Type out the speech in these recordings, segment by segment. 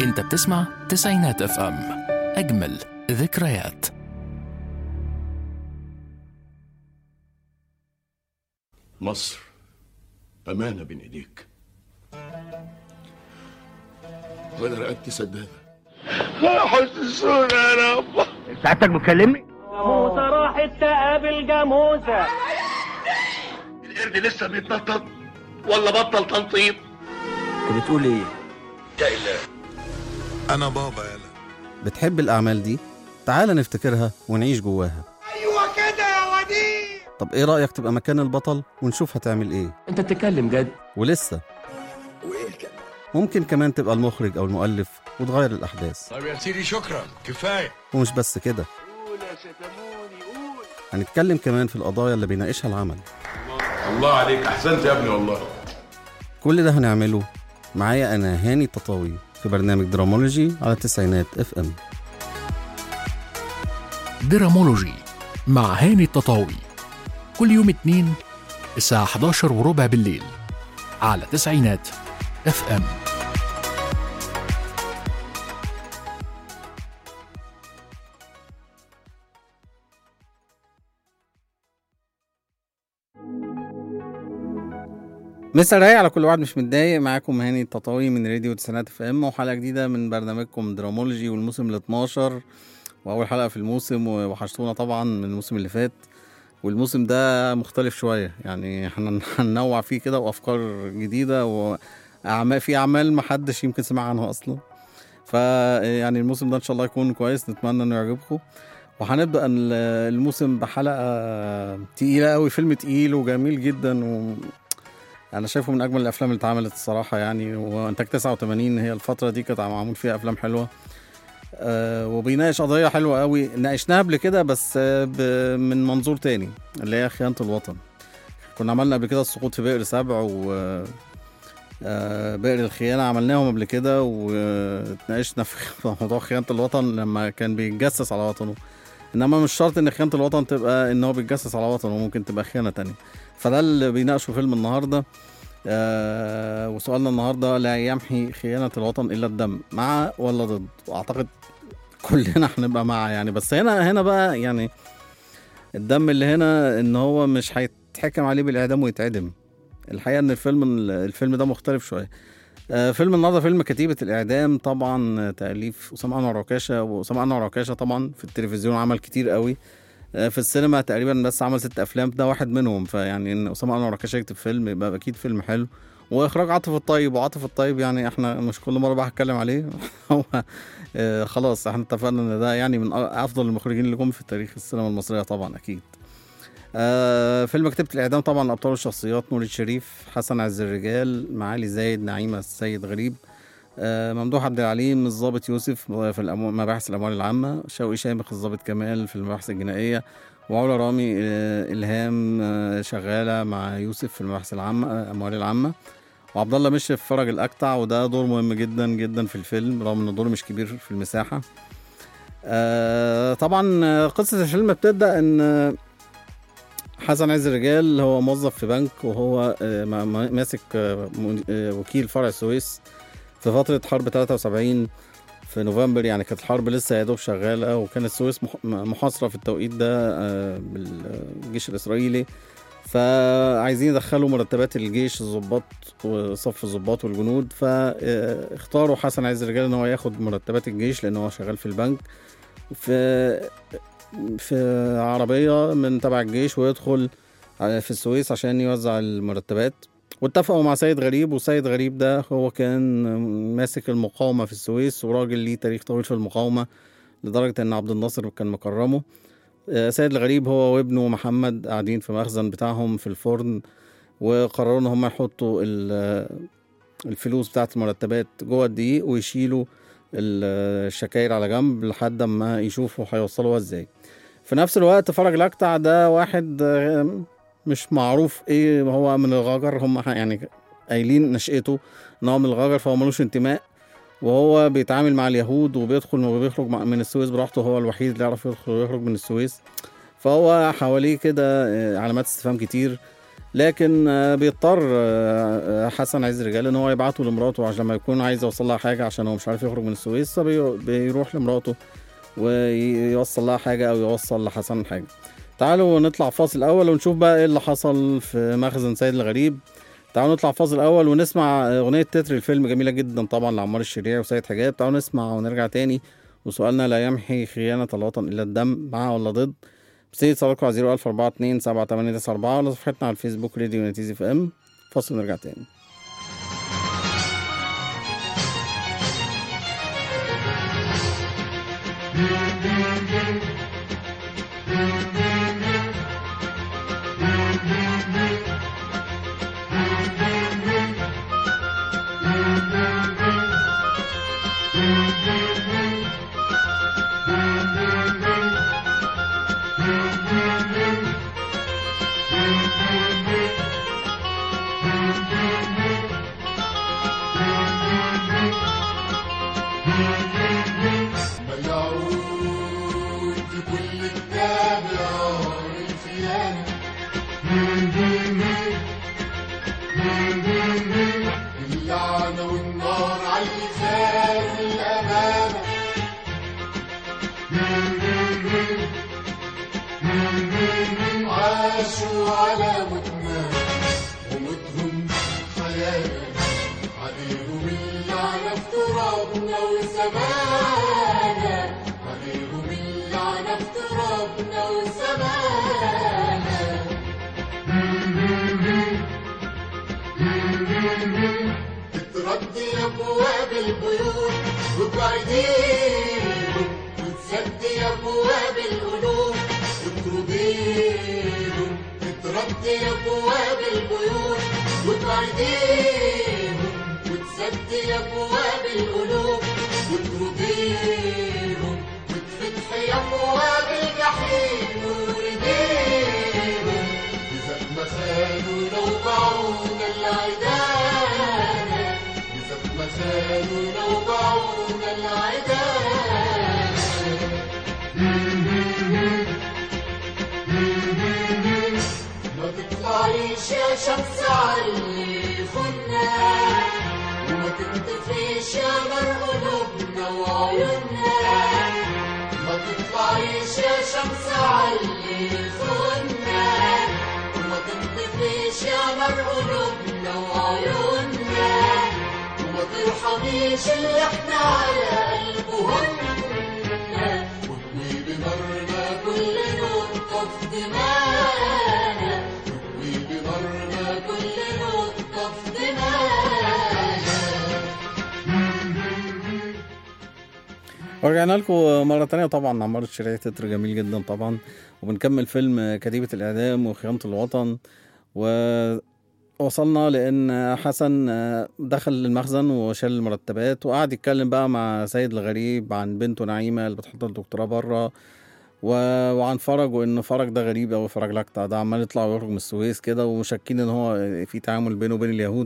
انت بتسمع تسعينات اف ام اجمل ذكريات مصر أمانة بين إيديك وأنا رقبتي سدادة حسسونا يا رب سعادتك بتكلمني؟ جاموسة راحت تقابل جاموسة القرد لسه بيتنطط ولا بطل تنطيط انت بتقول ايه؟ أنا بابا يلا بتحب الأعمال دي؟ تعال نفتكرها ونعيش جواها أيوة كده يا وديع طب إيه رأيك تبقى مكان البطل ونشوف هتعمل إيه؟ انت بتتكلم جد ولسه وإيه الكلام؟ ممكن كمان تبقى المخرج أو المؤلف وتغير الأحداث طب يا سيدي شكرا كفاية ومش بس كده هنتكلم كمان في القضايا اللي بيناقشها العمل الله عليك أحسنت يا ابني والله كل ده هنعمله معايا أنا هاني التطاوي في برنامج درامولوجي على تسعينات اف ام درامولوجي مع هاني التطاوي كل يوم اتنين الساعة 11 وربع بالليل على تسعينات اف ام مسا رايق على كل واحد مش متضايق معاكم هاني التطاوي من راديو تسعينات اف ام وحلقه جديده من برنامجكم درامولوجي والموسم ال 12 واول حلقه في الموسم ووحشتونا طبعا من الموسم اللي فات والموسم ده مختلف شويه يعني احنا هننوع فيه كده وافكار جديده واعمال في اعمال ما حدش يمكن سمع عنها اصلا ف يعني الموسم ده ان شاء الله يكون كويس نتمنى انه يعجبكم وهنبدا ال- الموسم بحلقه تقيله قوي فيلم تقيل وجميل جدا و انا شايفه من اجمل الافلام اللي اتعملت الصراحه يعني وانتاج 89 هي الفتره دي كانت معمول فيها افلام حلوه آه وبيناقش قضيه حلوه قوي ناقشناها قبل كده بس آه ب- من منظور تاني اللي هي خيانه الوطن كنا عملنا قبل كده السقوط في بئر سبع و آه، بئر الخيانة عملناهم قبل كده واتناقشنا في موضوع خيانة الوطن لما كان بيتجسس على وطنه انما مش شرط ان خيانة الوطن تبقى ان هو بيتجسس على وطنه ممكن تبقى خيانة تانية فده اللي بيناقشه فيلم النهارده آه وسؤالنا النهارده لا يمحي خيانة الوطن الا الدم مع ولا ضد واعتقد كلنا هنبقى مع يعني بس هنا هنا بقى يعني الدم اللي هنا ان هو مش هيتحكم عليه بالاعدام ويتعدم الحقيقه ان الفيلم الفيلم ده مختلف شويه آه، فيلم النهارده فيلم كتيبة الإعدام طبعا آه، تأليف أسامة أنور عكاشة وأسامة أنور عكاشة طبعا في التلفزيون عمل كتير قوي آه، في السينما تقريبا بس عمل ست أفلام ده واحد منهم فيعني إن أسامة أنور عكاشة يكتب فيلم يبقى أكيد فيلم حلو وإخراج عاطف الطيب وعاطف الطيب يعني إحنا مش كل مرة بقى هتكلم عليه هو آه، خلاص إحنا اتفقنا إن ده يعني من أ- أفضل المخرجين اللي جم في تاريخ السينما المصرية طبعا أكيد آه فيلم كتابة الإعدام طبعا أبطال الشخصيات نور الشريف حسن عز الرجال معالي زايد نعيمة السيد غريب آه ممدوح عبد العليم الضابط يوسف في الأمو- مباحث الأموال العامة شوقي شامخ الضابط كمال في المباحث الجنائية وعلا رامي آه إلهام آه شغالة مع يوسف في المباحث العامة آه، الأموال العامة وعبد الله مشرف فرج الأكتع وده دور مهم جدا جدا في الفيلم رغم إن دوره مش كبير في المساحة آه طبعا آه، قصة الفيلم بتبدأ إن آه، حسن عز الرجال هو موظف في بنك وهو آه، ما- ما- ماسك آه، مد- آه، وكيل فرع السويس في فترة حرب 73 في نوفمبر يعني كانت الحرب لسه يا دوب شغالة وكانت السويس مح- محاصرة في التوقيت ده آه، بالجيش الإسرائيلي فعايزين يدخلوا مرتبات الجيش الضباط وصف الضباط والجنود فاختاروا حسن عز الرجال ان هو ياخد مرتبات الجيش لان هو شغال في البنك في في عربية من تبع الجيش ويدخل على- في السويس عشان يوزع المرتبات واتفقوا مع سيد غريب وسيد غريب ده هو كان ماسك المقاومة في السويس وراجل ليه تاريخ طويل في المقاومة لدرجة إن عبد الناصر كان مكرمه آه، سيد الغريب هو وابنه محمد قاعدين في مخزن بتاعهم في الفرن وقرروا إن هم يحطوا ال- الفلوس بتاعت المرتبات جوه الدقيق ويشيلوا ال- الشكاير على جنب لحد ما يشوفوا هيوصلوها ازاي في نفس الوقت فرج الاكتع ده واحد آه، مش معروف ايه هو من الغجر هم ح- يعني قايلين نشأته ان هو من الغجر فهو ملوش انتماء وهو بيتعامل مع اليهود وبيدخل وبيخرج مع- من السويس براحته هو الوحيد اللي يعرف يدخل ويخرج من السويس فهو حواليه كده آه، علامات استفهام كتير لكن آه، بيضطر آه، آه، حسن عز رجال ان هو يبعته لمراته عشان لما يكون عايز يوصل لها حاجه عشان هو مش عارف يخرج من السويس فبيروح لمراته ويوصل لها حاجه او يوصل لحسن حاجه تعالوا نطلع فاصل اول ونشوف بقى ايه اللي حصل في مخزن سيد الغريب تعالوا نطلع فاصل اول ونسمع اغنيه تتر الفيلم جميله جدا طبعا لعمار الشريعي وسيد حجاب تعالوا نسمع ونرجع تاني وسؤالنا لا يمحي خيانه الوطن الا الدم مع ولا ضد بسيط صديقكم على 01427 7894 ولا صفحتنا على الفيسبوك راديو نتيزي في ام فاصل نرجع تاني ملعون في كل كتاب يعور الخيانة اللعنة والنار على اللسان والأمانة عاشوا على موتنا وموتهم حيانا عليهم اللعنة في ترابنا وسمانا عليهم اللعنة في ترابنا وسمانا تتردي أبواب البيوت وتبعديهم وتسدي أبواب القلوب وتطرديهم تتردي أبواب البيوت وتبعديهم وتسدي أبواب القلوب وتطرديهم وتفتحي أبواب الجحيم ورديهم إذا ما خانونا وباعونا العدالة إذا ما خانونا وباعونا العدالة ما تطلعيش يا شمس علي خنا وما تنطفيش يا نار قلوبنا وعيوننا ما تطلعيش يا شمس علي خنا وما تنطفيش يا نار قلوبنا وعيوننا وما ترحميش اللي احنا على قلبهن واكوي بنارنا كل نقطة في دماغنا واكوي بنارنا كل نقطة في دماغنا ورجعنا لكم مرة تانية طبعا عمار الشريعي تتر جميل جدا طبعا وبنكمل فيلم كتيبة الإعدام وخيانة الوطن ووصلنا لأن حسن دخل المخزن وشال المرتبات وقعد يتكلم بقى مع سيد الغريب عن بنته نعيمة اللي بتحضر الدكتوراه بره و- وعن فرج وان فرج ده غريب قوي فرج لكتع ده عمال يطلع ويخرج من السويس كده ومشكين ان هو في تعامل بينه وبين اليهود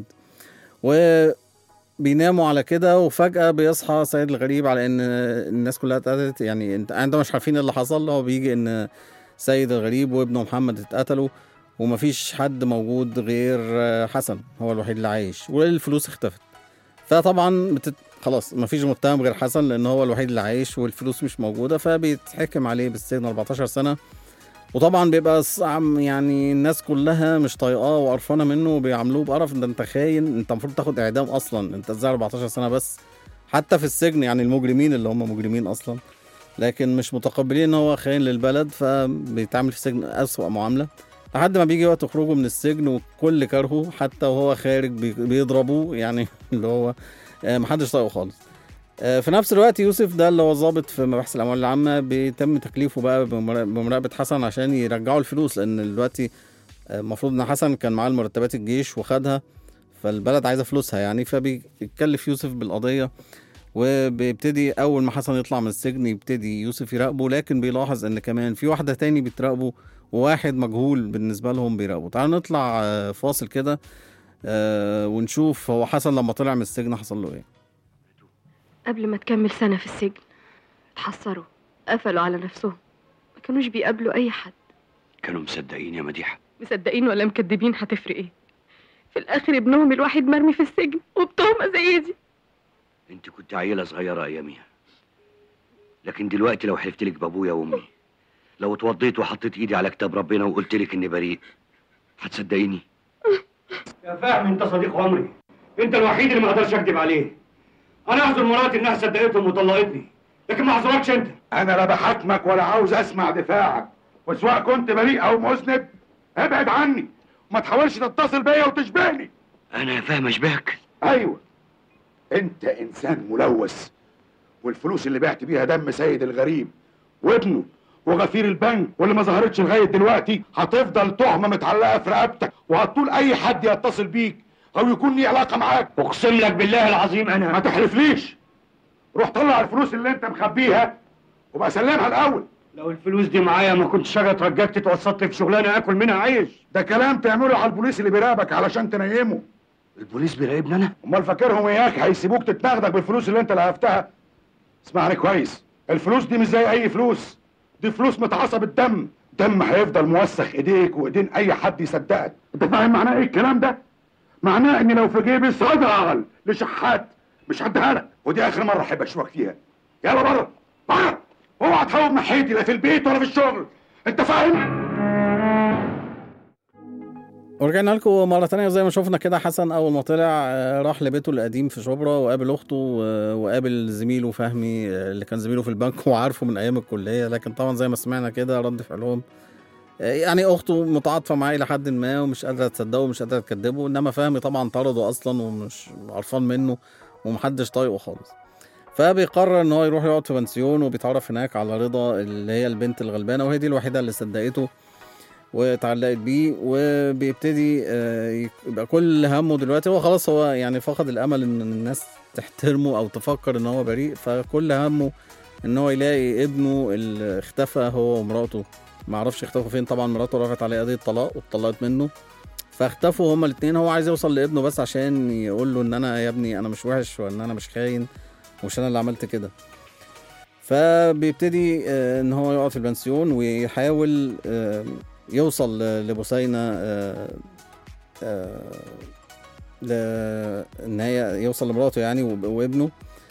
وبيناموا على كده وفجأة بيصحى سيد الغريب على ان الناس كلها اتقتلت يعني انت انت مش عارفين إيه اللي حصل هو بيجي ان سيد الغريب وابنه محمد اتقتلوا ومفيش حد موجود غير حسن هو الوحيد اللي عايش والفلوس اختفت فطبعا بتت... خلاص مفيش متهم غير حسن لان هو الوحيد اللي عايش والفلوس مش موجوده فبيتحكم عليه بالسجن 14 سنه وطبعا بيبقى ص- عم- يعني الناس كلها مش طايقاه وقرفانه منه وبيعاملوه بقرف ده انت خاين انت المفروض تاخد اعدام اصلا انت ازاي 14 سنه بس حتى في السجن يعني المجرمين اللي هم مجرمين اصلا لكن مش متقبلين ان هو خاين للبلد فبيتعامل في السجن اسوأ معامله لحد ما بيجي وقت خروجه من السجن وكل كرهه حتى وهو خارج بي- بيضربوه يعني اللي هو آه، محدش طايقه خالص آه، في نفس الوقت يوسف ده اللي هو ضابط في مباحث الاموال العامه بيتم تكليفه بقى بمرا- بمراقبه حسن عشان يرجعوا الفلوس لان دلوقتي آه، المفروض ان حسن كان معاه المرتبات الجيش وخدها فالبلد عايزه فلوسها يعني فبيتكلف يوسف بالقضيه وبيبتدي اول ما حسن يطلع من السجن يبتدي يوسف يراقبه لكن بيلاحظ ان كمان في واحده تاني بتراقبه وواحد مجهول بالنسبه لهم بيراقبه تعالوا نطلع آه، فاصل كده آه، ونشوف هو حسن لما طلع من السجن حصل له ايه قبل ما تكمل سنة في السجن اتحسروا قفلوا على نفسهم ما كانوش بيقابلوا أي حد كانوا مصدقين يا مديحة مصدقين ولا مكدبين هتفرق ايه في الاخر ابنهم الوحيد مرمي في السجن وبتهمه زي دي انت كنت عيله صغيره اياميها لكن دلوقتي لو حلفت لك بابويا وامي لو اتوضيت وحطيت ايدي على كتاب ربنا وقلت لك اني بريء هتصدقيني يا فهمي انت صديق عمري انت الوحيد اللي ما اقدرش اكذب عليه انا اعذر مراتي انها صدقتهم وطلقتني لكن ما اعذركش انت انا لا بحاكمك ولا عاوز اسمع دفاعك وسواء كنت بريء او مذنب ابعد عني وما تحاولش تتصل بيا وتشبهني انا يا فاهم اشبهك ايوه انت انسان ملوث والفلوس اللي بعت بيها دم سيد الغريب وابنه وغفير البنك واللي ما ظهرتش لغايه دلوقتي هتفضل تهمه متعلقه في رقبتك وهتطول اي حد يتصل بيك او يكون ليه علاقه معاك اقسم لك بالله العظيم ما انا تحلفليش روح طلع الفلوس اللي انت مخبيها وبقى سلمها الاول لو الفلوس دي معايا ما كنتش اجي اترجاك تتوسط لي في شغلانه اكل منها عيش ده كلام تعمله على البوليس اللي بيراقبك علشان تنيمه البوليس بيراقبني انا امال فاكرهم اياك هيسيبوك تتنغدك بالفلوس اللي انت لهفتها اسمعني كويس الفلوس دي مش زي اي فلوس دي فلوس متعصب الدم دم هيفضل موسخ ايديك وايدين اي حد يصدقك انت فاهم معناه ايه الكلام ده معناه ان لو في جيبي صدى لشحات مش هديها لك ودي اخر مره احب اشوفك فيها يلا بره بره اوعى تهوب ناحيتي لا في البيت ولا في الشغل انت فاهم ورجعنا لكم مرة تانية زي ما شفنا كده حسن أول ما طلع آه، راح لبيته القديم في شبرا وقابل أخته آه، وقابل زميله فهمي آه، اللي كان زميله في البنك وعارفه من أيام الكلية لكن طبعا زي ما سمعنا كده رد فعلهم آه، يعني أخته متعاطفة معاه إلى حد ما ومش قادرة تصدقه ومش قادرة تكدبه إنما فهمي طبعا طرده أصلا ومش قرفان منه ومحدش طايقه خالص فبيقرر ان هو يروح يقعد في بنسيون وبيتعرف هناك على رضا اللي هي البنت الغلبانه وهي دي الوحيده اللي صدقته واتعلقت بيه وبيبتدي آه، يك- يبقى كل همه دلوقتي هو خلاص هو يعني فقد الامل ان الناس تحترمه او تفكر ان هو بريء فكل همه ان هو يلاقي ابنه اللي اختفى هو ومراته ما اعرفش اختفوا فين طبعا مراته رفعت عليه قضيه طلاق واتطلقت منه فاختفوا هما الاثنين هو عايز يوصل لابنه بس عشان يقول له ان انا يا ابني انا مش وحش وان انا مش خاين ومش انا اللي عملت كده فبيبتدي آه، ان هو يقعد في البنسيون ويحاول آه، يوصل ل- لبثينة آه، آه، ل- ان هي يوصل لمراته يعني وب- وابنه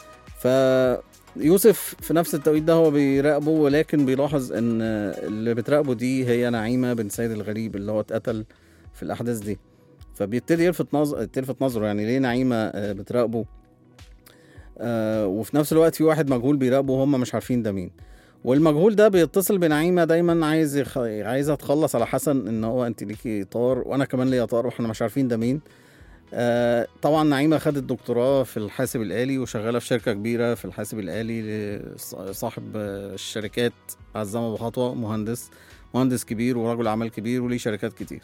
فيوسف في نفس التوقيت ده هو بيراقبه ولكن بيلاحظ ان اللي بتراقبه دي هي نعيمة بنت سيد الغريب اللي هو اتقتل في الاحداث دي فبيبتدي يلفت نظر تلفت نظره يعني ليه نعيمة آه، بتراقبه آه وفي نفس الوقت في واحد مجهول بيراقبه وهم مش عارفين ده مين والمجهول ده بيتصل بنعيمه دايما عايز يخ... عايزه تخلص على حسن ان هو انت ليكي طار وانا كمان ليا طار واحنا مش عارفين ده مين آه طبعا نعيمه خدت دكتوراه في الحاسب الالي وشغاله في شركه كبيره في الحاسب الالي لص- صاحب آه، الشركات عزمه بخطوه مهندس مهندس كبير ورجل اعمال كبير وليه شركات كتير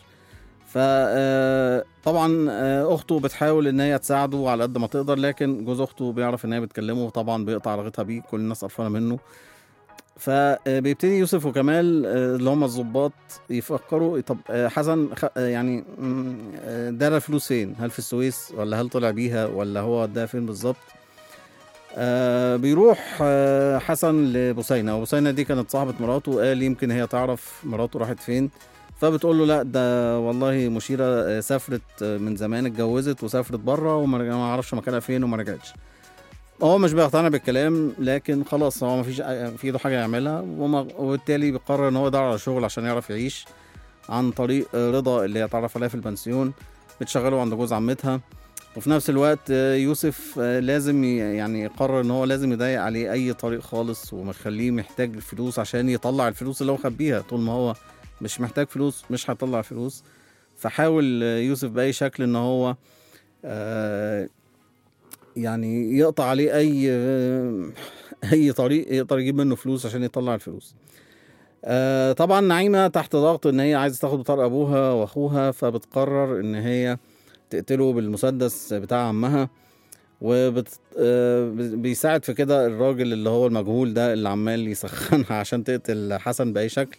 فطبعا اخته بتحاول ان هي تساعده على قد ما تقدر لكن جوز اخته بيعرف ان هي بتكلمه وطبعا بيقطع علاقتها بيه كل الناس قرفانه منه فبيبتدي يوسف وكمال آه، اللي هم الضباط يفكروا طب آه، حسن خ- آه، يعني مم، آه، دار الفلوس فين؟ هل في السويس ولا هل طلع بيها ولا هو اداها فين بالظبط؟ آه بيروح آه حسن لبثينة وبثينة دي كانت صاحبة مراته قال يمكن هي تعرف مراته راحت فين فبتقول له لا ده والله مشيرة آه، سافرت آه، من زمان اتجوزت وسافرت بره وما رجع- ما اعرفش مكانها فين وما رجعتش هو مش بيقتنع بالكلام لكن خلاص هو مفيش في ايده حاجه يعملها وما- وبالتالي بيقرر ان هو يدور على شغل عشان يعرف يعيش عن طريق آه، رضا اللي هي اتعرف عليها في البنسيون بتشغله عند جوز عمتها وفي نفس الوقت آه، يوسف آه، لازم ي- يعني يقرر ان هو لازم يضايق عليه اي طريق خالص ومخليه محتاج فلوس عشان يطلع الفلوس اللي هو مخبيها طول ما هو مش محتاج فلوس مش هيطلع فلوس فحاول آه، يوسف باي شكل ان هو آه، يعني يقطع عليه اي آه، اي طريق يقدر يجيب منه فلوس عشان يطلع الفلوس آه، طبعا نعيمه تحت ضغط ان هي عايزه تاخد بطار ابوها واخوها فبتقرر ان هي تقتله بالمسدس بتاع عمها وبت... آه، بيساعد في كده الراجل اللي هو المجهول ده اللي عمال يسخنها عشان تقتل حسن بأي شكل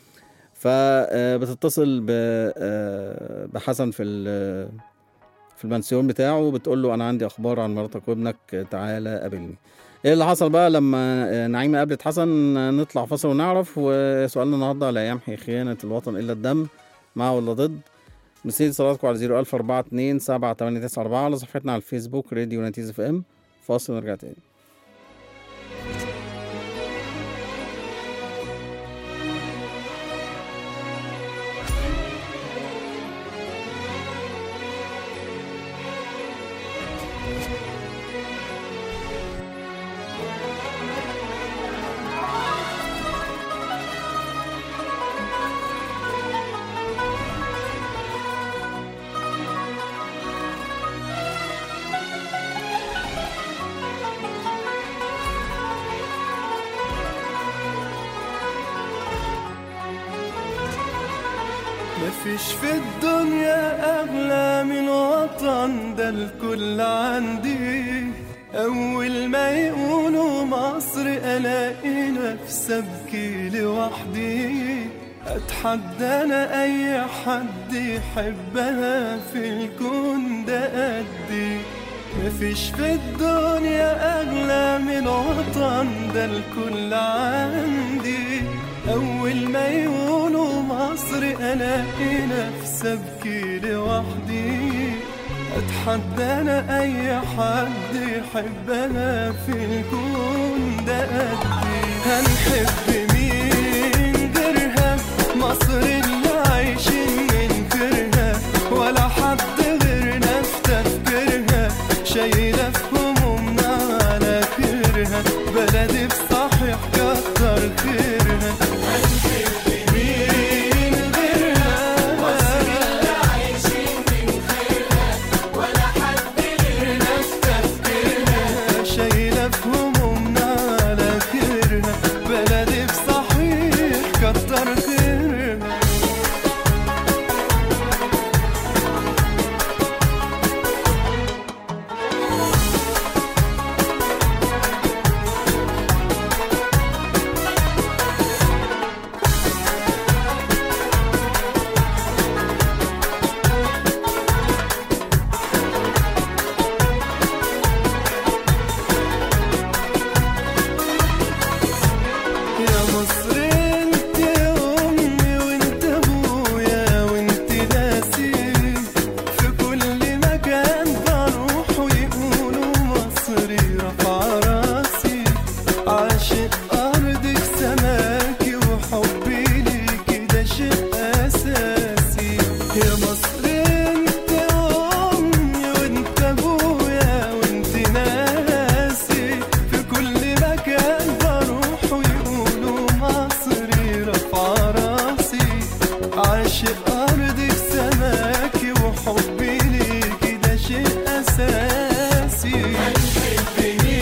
فبتتصل ب... آه، بحسن في ال... في المنسيون بتاعه وبتقول له انا عندي اخبار عن مراتك وابنك تعالى قابلني ايه اللي حصل بقى لما آه، نعيمه قابلت حسن آه، نطلع فاصل ونعرف وسؤالنا النهارده لا يمحي خيانه الوطن الا الدم مع ولا ضد مسيل صلاتكم على 01042 7894 على صفحتنا على الفيسبوك راديو نتيز اف ام فاصل نرجع تاني مفيش في الدنيا أغلى من وطن ده الكل عندي أول ما يقولوا مصر ألاقي نفسي أبكي لوحدي أتحدى أنا أي حد يحبها في الكون ده قدي مفيش في الدنيا أغلى من وطن ده الكل عندي أول ما يقولوا مصر ألاقي نفسي أبكي لوحدي أتحدى أنا أي حد يحبها في الكون ده قدي هنحب مين غيرها مصر اللي عايشين ننكرها ولا حد غيرنا في تفكيرها شايلة في همومنا على خيرها بلدي بصحيح كتر خيرها هنحب مين غيرها مصر اللي عايشين ننكرها ولا حد غيرنا في تفكيرها شايلة في همومنا على خيرها بلدي بصحيح كتر خيرها يا مصر انت امي وانت ابويا وانت ناسي في كل مكان بروح ويقولوا مصري رفع راسي عاشق ارضك سماكي وحبي ليكي ده شيء اساسي يا مصر انت امي وانت ابويا وانت ناسي في كل مكان بروح ويقولوا مصري رفع راسي عاشق ارضك سماكي وحبي ليكي ده شيء اساسي هنحبني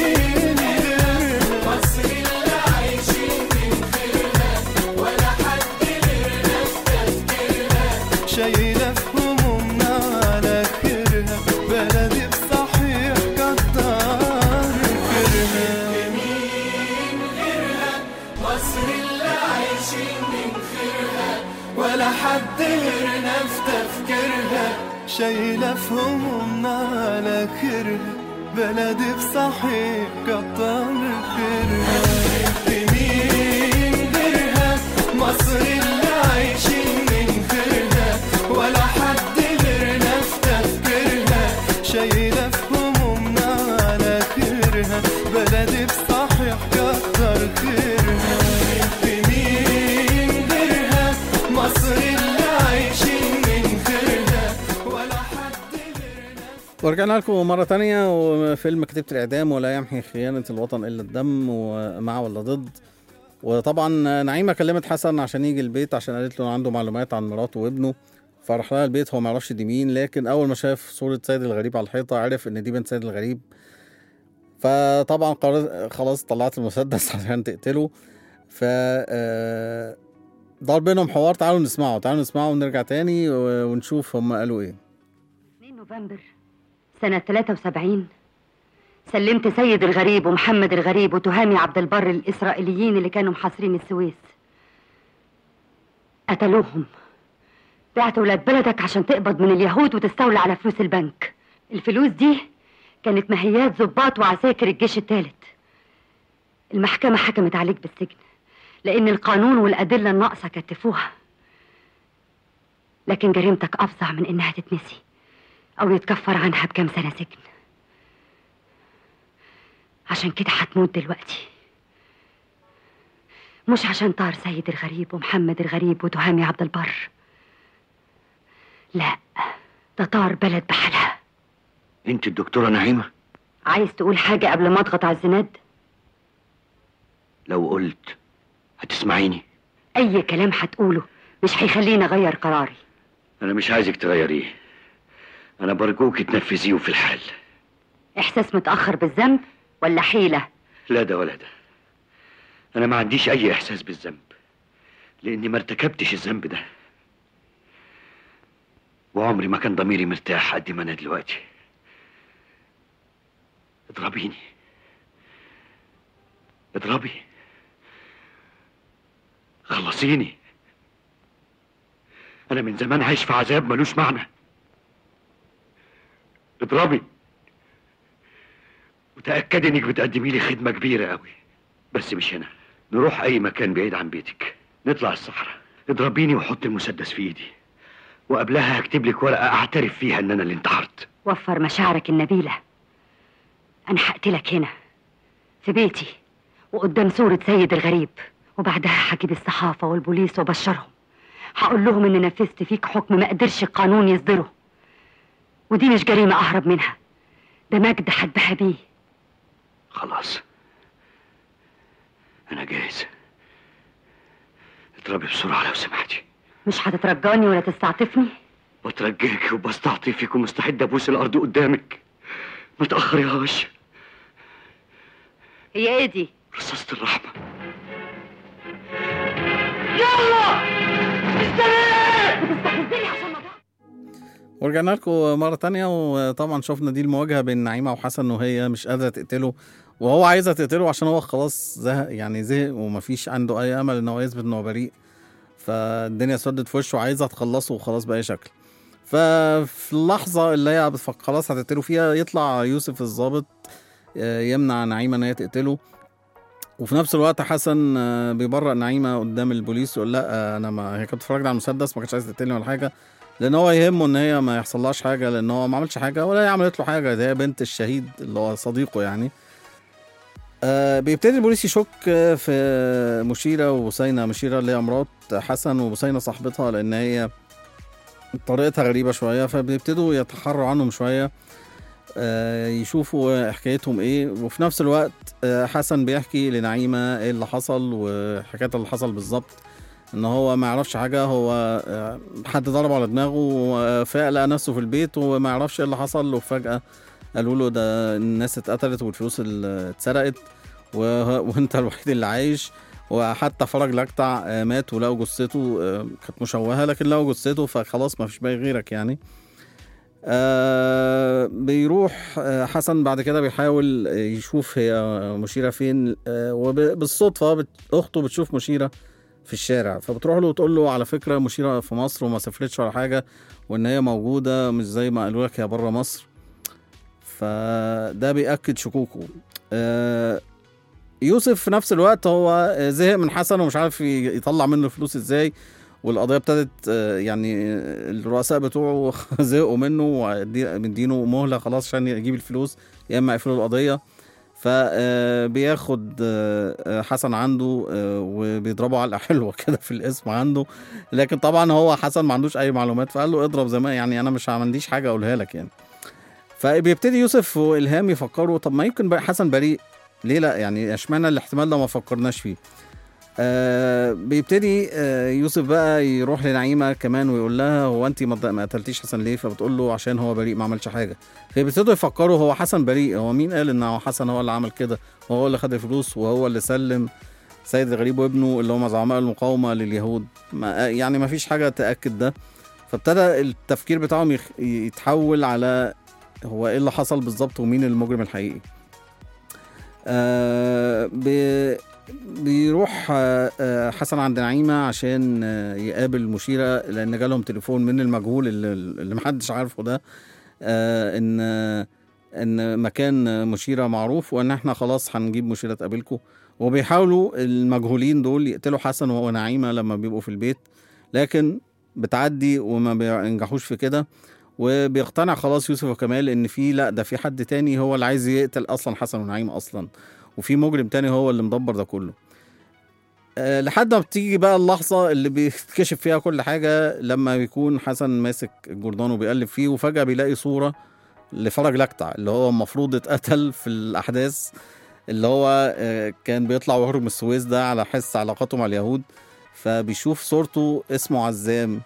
مصر اللي عايشين من خيرها ولا حد غيرنا في تفكيرها شايلة في همومنا على خيرها بلدي بصحيح كتر خيرها مين غيرها مصر اللي عايشين من خيرها ولا حد غيرنا في تفكيرها شايلة في همومنا على خيرها بلدي بصحيح كتر خيرها مين غيرها مصر اللي عايشين من خيرها ولا حد غيرنا في تفكيرها شايلة في همومنا على خيرها بلدي بصحيح كتر خيرها مين غيرها مصر اللي عايشين من خيرها ولا حد غيرنا ورجعنا لكم مرة تانية وفيلم كتيبة الإعدام ولا يمحي خيانة الوطن إلا الدم ومع ولا ضد وطبعا نعيمة كلمت حسن عشان يجي البيت عشان قالت له إنه عنده معلومات عن مراته وابنه فراح لها البيت هو معرفش دي مين لكن أول ما شاف صورة سيد الغريب على الحيطة عرف إن دي بنت سيد الغريب فطبعا قرر خلاص طلعت المسدس عشان تقتله ف آه، دار بينهم حوار تعالوا نسمعه تعالوا نسمعه ونرجع تاني و- ونشوف هم قالوا ايه 2 نوفمبر سنة 73 سلمت سيد الغريب ومحمد الغريب وتهامي عبد البر الإسرائيليين اللي كانوا محاصرين السويس قتلوهم بعت ولاد بلدك عشان تقبض من اليهود وتستولى على فلوس البنك الفلوس دي كانت مهيات ضباط وعساكر الجيش الثالث المحكمة حكمت عليك بالسجن لأن القانون والأدلة الناقصة كتفوها لكن جريمتك أفظع من إنها تتنسي أو يتكفر عنها بكام سنة سجن عشان كده هتموت دلوقتي مش عشان طار سيد الغريب ومحمد الغريب وتهامي عبد البر لا ده طار بلد بحالها انت الدكتورة نعيمة عايز تقول حاجة قبل ما اضغط على الزناد لو قلت هتسمعيني أي كلام هتقوله مش هيخليني أغير قراري انا مش عايزك تغيريه انا برجوك تنفذيه في الحال إحساس متأخر بالذنب ولا حيلة لا ده ولا ده انا ما عنديش اي احساس بالذنب لاني ما ارتكبتش الذنب ده وعمري ما كان ضميري مرتاح قد ما انا دلوقتي اضربيني اضربي خلصيني انا من زمان عايش في عذاب ملوش معنى اضربي وتأكدي انك بتقدمي لي خدمة كبيرة قوي بس مش هنا نروح اي مكان بعيد عن بيتك نطلع الصحراء اضربيني وحط المسدس في ايدي وقبلها هكتب لك ورقة اعترف فيها ان انا اللي انتحرت وفر مشاعرك النبيلة أنا هقتلك هنا في بيتي وقدام صورة سيد الغريب وبعدها هجيب الصحافة والبوليس وبشرهم هقول لهم إن نفذت فيك حكم ما قدرش القانون يصدره ودي مش جريمة أهرب منها ده مجد هتباهى بيه خلاص انا جاهز اضربي بسرعة لو سمحتي مش هتترجاني ولا تستعطفني بترجاك وبستعطفك ومستعد ابوس الارض قدامك ما تاخريهاش هي ايه دي رصاصة الرحمة ورجعنا لكم مرة تانية وطبعا شفنا دي المواجهة بين نعيمة وحسن وهي مش قادرة تقتله وهو عايزة تقتله عشان هو خلاص زهق يعني زهق ومفيش عنده أي أمل إن هو يثبت إن هو بريء فالدنيا سودت في وشه وعايزة تخلصه وخلاص بأي شكل ففي اللحظة اللي هي بتفكر خلاص هتقتله فيها يطلع يوسف الضابط آه، يمنع نعيمة إن هي تقتله وفي نفس الوقت حسن آه، بيبرأ نعيمة قدام البوليس يقول لا آه، أنا ما هي كانت بتتفرج على المسدس ما كانتش عايزة تقتلني ولا حاجة لان هو يهمه ان هي ما يحصلهاش حاجه لان هو ما عملش حاجه ولا هي عملت له حاجه ده هي بنت الشهيد اللي هو صديقه يعني آه بيبتدي البوليس يشك آه، في مشيره وبسينه مشيره اللي هي مرات حسن وبسينه صاحبتها لان هي طريقتها غريبه شويه فبيبتدوا يتحروا عنهم شويه آه يشوفوا حكايتهم ايه وفي نفس الوقت آه حسن بيحكي لنعيمه ايه اللي حصل وحكايه اللي حصل بالظبط ان هو ما يعرفش حاجه هو آه، حد ضربه على دماغه وفاق لقى نفسه في البيت وما يعرفش ايه اللي حصل وفجاه قالوا له ده الناس اتقتلت والفلوس اللي اتسرقت و- وانت الوحيد اللي عايش وحتى فرج لكتع آه، مات ولقوا جثته آه، كانت مشوهه لكن لقوا جثته فخلاص ما فيش باقي غيرك يعني آه بيروح آه حسن بعد كده بيحاول يشوف هي مشيرة فين آه وبالصدفة بت... أخته بتشوف مشيرة في الشارع فبتروح له وتقول له على فكرة مشيرة في مصر وما سافرتش ولا حاجة وإن هي موجودة مش زي ما قالوا لك هي بره مصر فده بيأكد شكوكه آه يوسف في نفس الوقت هو زهق من حسن ومش عارف ي- يطلع منه فلوس ازاي والقضيه ابتدت آه، يعني الرؤساء بتوعه زهقوا منه ومدينه مهله خلاص عشان يجيب الفلوس يا اما يقفلوا القضيه فبياخد حسن عنده آه، وبيضربه علقه حلوه كده في الاسم عنده لكن طبعا هو حسن ما عندوش اي معلومات فقال له اضرب زي ما يعني انا مش ما عنديش حاجه اقولها لك يعني فبيبتدي يوسف والهام يفكروا طب ما يمكن بقى حسن بريء ليه لا يعني اشمعنى الاحتمال ده ما فكرناش فيه آه بيبتدي آه يوسف بقى يروح لنعيمه كمان ويقول لها هو انت ما ما قتلتيش حسن ليه فبتقول له عشان هو بريء ما عملش حاجه فبيبتدوا يفكروا هو حسن بريء هو مين قال ان هو حسن هو اللي عمل كده وهو اللي خد الفلوس وهو اللي سلم سيد الغريب وابنه اللي هم زعماء المقاومه لليهود ما يعني ما فيش حاجه تاكد ده فابتدى التفكير بتاعهم يخ- يتحول على هو ايه اللي حصل بالظبط ومين المجرم الحقيقي آه بي بيروح آه، آه، حسن عند نعيمة عشان آه، يقابل مشيرة لأن جالهم تليفون من المجهول اللي, اللي محدش عارفه ده آه، إن آه، إن مكان مشيرة معروف وإن إحنا خلاص هنجيب مشيرة تقابلكم وبيحاولوا المجهولين دول يقتلوا حسن وهو نعيمة لما بيبقوا في البيت لكن بتعدي وما بينجحوش في كده وبيقتنع خلاص يوسف وكمال ان في لا ده في حد تاني هو اللي عايز يقتل اصلا حسن ونعيم اصلا وفي مجرم تاني هو اللي مدبر ده كله أه لحد ما بتيجي بقى اللحظة اللي بيكتشف فيها كل حاجة لما بيكون حسن ماسك الجردان وبيقلب فيه وفجأة بيلاقي صورة لفرج لكتع اللي هو المفروض اتقتل في الأحداث اللي هو آه، كان بيطلع ويهرب من السويس ده على حس علاقاته مع اليهود فبيشوف صورته اسمه عزام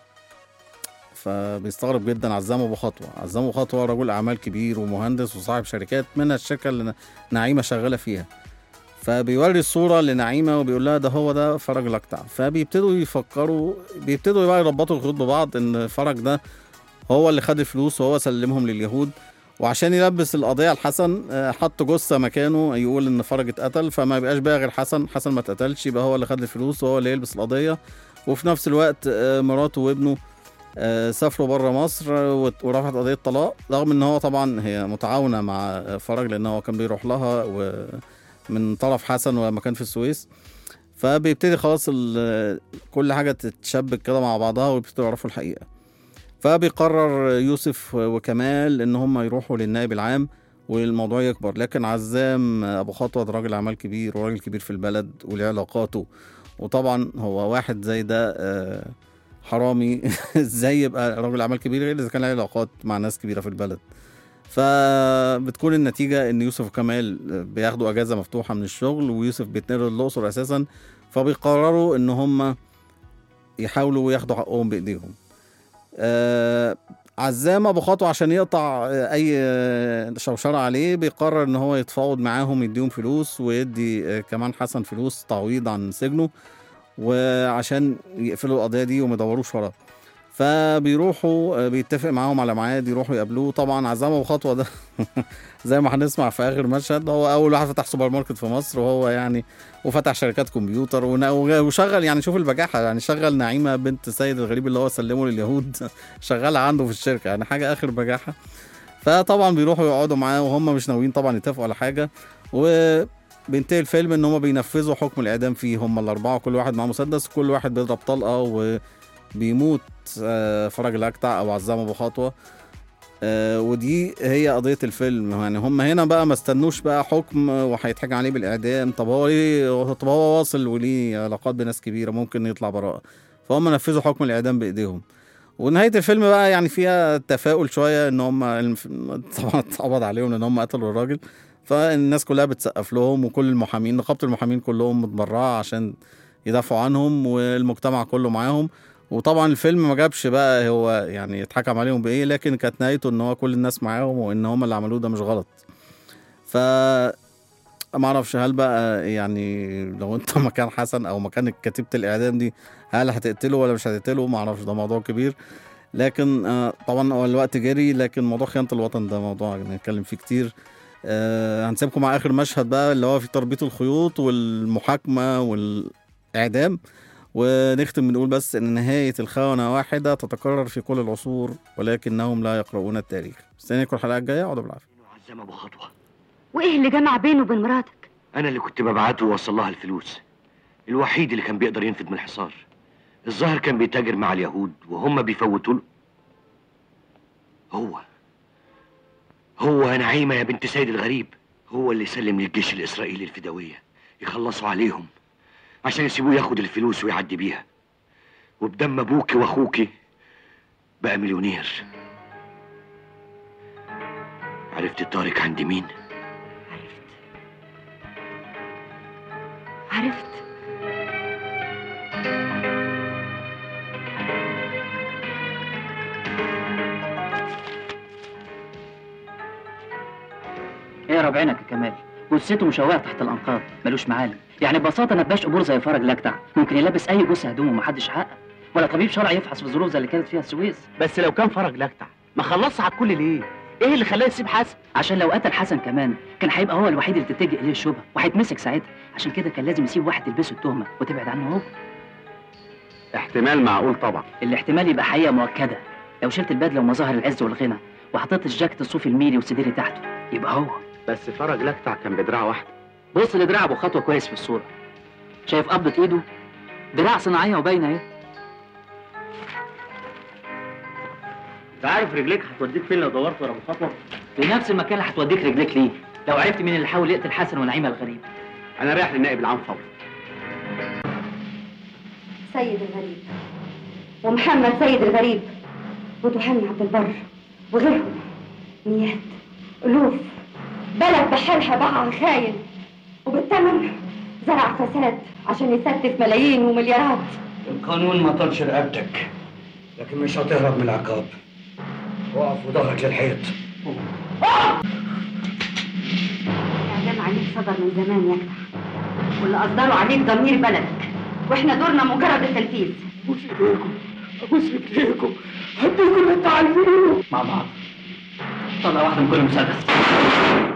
فبيستغرب جدا عزام ابو خطوه عزام ابو خطوه رجل اعمال كبير ومهندس وصاحب شركات منها الشركه اللي نعيمه شغاله فيها فبيوري الصوره لنعيمه وبيقول لها ده هو ده فرج لكتع فبيبتدوا يفكروا بيبتدوا بقى يربطوا الخيوط ببعض ان فرج ده هو اللي خد الفلوس وهو سلمهم لليهود وعشان يلبس القضيه لحسن آه، حط جثه مكانه يقول ان فرج اتقتل فما يبقاش بقى غير حسن حسن ما اتقتلش يبقى هو اللي خد الفلوس وهو اللي يلبس القضيه وفي نفس الوقت آه، مراته وابنه آه، سافروا بره مصر وت- ورفعت قضيه طلاق رغم ان هو طبعا هي متعاونه مع فرج لان هو كان بيروح لها ومن طرف حسن ولما كان في السويس فبيبتدي خلاص ال- كل حاجه تتشبك كده مع بعضها ويبتدوا يعرفوا الحقيقه فبيقرر يوسف وكمال ان هم يروحوا للنائب العام والموضوع يكبر لكن عزام ابو خطوه ده راجل اعمال كبير وراجل كبير في البلد وليه علاقاته وطبعا هو واحد زي ده آه، حرامي ازاي يبقى راجل اعمال كبير غير اذا كان له علاقات مع ناس كبيره في البلد فبتكون النتيجه ان يوسف وكمال بياخدوا اجازه مفتوحه من الشغل ويوسف بيتنقل الاقصر اساسا فبيقرروا ان هم يحاولوا ياخدوا حقهم بايديهم آه عزام ابو خطوه عشان يقطع آه، اي آه، شوشره عليه بيقرر ان هو يتفاوض معاهم يديهم فلوس ويدي آه، كمان حسن فلوس تعويض عن سجنه وعشان يقفلوا القضيه دي وما يدوروش وراه فبيروحوا آه، بيتفق معاهم على ميعاد يروحوا يقابلوه طبعا عزام ابو خطوه ده زي ما هنسمع في اخر مشهد هو اول واحد فتح سوبر ماركت في مصر وهو يعني وفتح شركات كمبيوتر ون- وشغل يعني شوف البجاحه يعني شغل نعيمه بنت سيد الغريب اللي هو سلمه لليهود شغاله عنده في الشركه يعني حاجه اخر بجاحه فطبعا بيروحوا يقعدوا معاه وهم مش ناويين طبعا يتفقوا على حاجه وبينتهي الفيلم ان هم بينفذوا حكم الاعدام فيه هم الاربعه كل واحد معاه مسدس كل واحد بيضرب طلقه وبيموت آه، فرج الاكتع او عزام ابو خطوه آه، ودي هي قضيه الفيلم يعني هم هنا بقى ما استنوش بقى حكم وهيتحكم عليه بالاعدام طب هو ليه طب هو واصل وليه علاقات بناس كبيره ممكن يطلع براءه فهم نفذوا حكم الاعدام بايديهم ونهايه الفيلم بقى يعني فيها تفاؤل شويه ان هم الف- طبعا اتقبض عليهم لان هم قتلوا الراجل فالناس كلها بتسقف لهم وكل المحامين نقابه المحامين كلهم متبرعه عشان يدافعوا عنهم والمجتمع كله معاهم وطبعا الفيلم ما جابش بقى هو يعني اتحكم عليهم بايه لكن كانت نهايته ان هو كل الناس معاهم وان هم اللي عملوه ده مش غلط ف ما اعرفش هل بقى يعني لو انت مكان حسن او مكان كتيبه الاعدام دي هل هتقتله ولا مش هتقتله ما اعرفش ده موضوع كبير لكن آه، طبعا هو الوقت جري لكن موضوع خيانه الوطن ده موضوع نتكلم فيه كتير آه هنسيبكم مع اخر مشهد بقى اللي هو في تربيط الخيوط والمحاكمه والاعدام ونختم بنقول بس ان نهايه الخونه واحده تتكرر في كل العصور ولكنهم لا يقرؤون التاريخ استنيكم الحلقه الجايه اقعدوا بالعافيه عزام ابو خطوه وايه اللي جمع بينه وبين مراتك انا اللي كنت ببعته ووصل لها الفلوس الوحيد اللي كان بيقدر ينفذ من الحصار الظاهر كان بيتاجر مع اليهود وهم بيفوتوا له هو هو نعيمه يا بنت سيد الغريب هو اللي سلم للجيش الاسرائيلي الفدويه يخلصوا عليهم عشان يسيبوه ياخد الفلوس ويعدي بيها وبدم ابوكي واخوكي بقى مليونير عرفت طارق عند مين عرفت ايه يا ربعينك يا كمال جثته مشوهه تحت الانقاض ملوش معالم يعني ببساطه نباش قبور زي فرج لكتع ممكن يلبس اي جثه هدوم ومحدش حقق ولا طبيب شرعي يفحص في الظروف زي اللي كانت فيها السويس بس لو كان فرج لكتع ما خلصش على الكل ليه؟ ايه اللي خلاه يسيب حسن؟ عشان لو قتل حسن كمان كان هيبقى هو الوحيد اللي تتجه اليه الشبهه وهيتمسك ساعتها عشان كده كان لازم يسيب واحد يلبسه التهمه وتبعد عنه هو احتمال معقول طبعا الاحتمال يبقى حقيقه مؤكده لو شلت البدله ومظاهر العز والغنى وحطيت الجاكيت الصوفي الميري والسديري تحته يبقى هو بس فرج لكتع كان بدراع واحده بص لدراع ابو خطوه كويس في الصوره شايف قبضه ايده دراع صناعيه وباينه اهي انت عارف رجليك هتوديك فين لو دورت ورا خطوه لنفس المكان اللي هتوديك رجليك ليه لو عرفت مين اللي حاول يقتل حسن ونعيمه الغريب انا رايح للنائب العام فورا سيد الغريب ومحمد سيد الغريب وتهاني عبد البر وغيرهم مئات ألوف بلد بحالها باع خاين وبالثمن زرع فساد عشان يستف ملايين ومليارات القانون ما طالش رقبتك لكن مش هتهرب من العقاب وقف وظهرك للحيط الإعدام عليك صدر من زمان يا جدع واللي أصدروا عليك ضمير بلدك واحنا دورنا مجرد التنفيذ ابوس ايديكم ابوس رجليكم هديكم اللي انتوا عايزينه مع بعض طلع واحده من كل مسدس